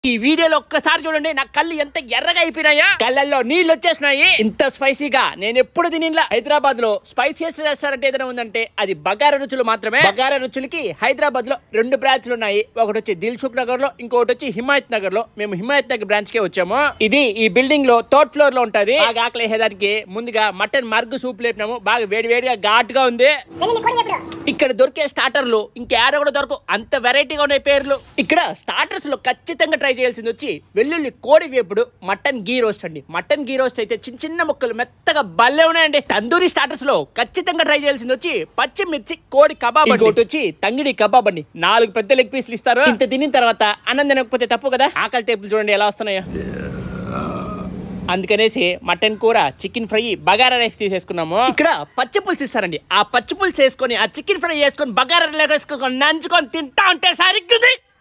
ఈ వీడియోలో ఒక్కసారి చూడండి నా కళ్ళు ఎంత ఎర్రగా అయిపోయినాయా కళ్ళల్లో నీళ్ళు వచ్చేసినాయి ఇంత స్పైసీగా నేను ఎప్పుడు తినిలా హైదరాబాద్ లో స్పైసీయెస్ట్ రెస్టారెంట్ ఏదైనా ఉందంటే అది బగారా రుచులు మాత్రమే బగారా రుచులకి హైదరాబాద్ లో రెండు బ్రాంచ్లు ఉన్నాయి ఒకటి వచ్చి దిల్సుఖ్ నగర్ లో ఇంకొకటి వచ్చి హిమాయత్ నగర్ లో మేము హిమాయత్ నగర్ బ్రాంచ్ కే వచ్చాము ఇది ఈ బిల్డింగ్ లో థర్డ్ ఫ్లోర్ లో ఉంటది బాగా ఆకలి వేసేదానికి ముందుగా మటన్ మర్గు సూప్ లేపినాము బాగా వేడి వేడిగా ఘాటుగా ఉంది ఇక్కడ దొరికే స్టార్టర్లు ఇంకేడ కూడా దొరకవు అంత వెరైటీగా ఉన్నాయి పేర్లు ఇక్కడ స్టార్టర్స్ లో ఖచ్చితంగా ట్రై చేయాల్సింది వచ్చి వెల్లుల్లి కోడి వేపుడు మటన్ గీ రోస్ట్ అండి మటన్ గీ రోస్ట్ అయితే చిన్న చిన్న ముక్కలు మెత్తగా భలే ఉన్నాయండి తందూరి స్టార్టర్స్ లో ఖచ్చితంగా ట్రై చేయాల్సింది వచ్చి పచ్చిమిర్చి కోడి కబాబ్ ఇంకోటి వచ్చి తంగిడి కబాబ్ అండి నాలుగు పెద్ద లెగ్ పీసులు ఇస్తారు ఇంత తినిన తర్వాత అన్నం తినకపోతే తప్పు కదా ఆకలి టేపులు చూడండి ఎలా వస్తున్నాయో అందుకనేసి మటన్ కూర చికెన్ ఫ్రై బగారా రైస్ తీసేసుకున్నాము ఇక్కడ పచ్చి పులుసు ఇస్తారండి ఆ పచ్చి పులుసు వేసుకొని ఆ చికెన్ ఫ్రై వేసుకొని బగారా రైస్ వేసుకొని నంచుకొని తింటా ఉంటే సరిగ్గుంది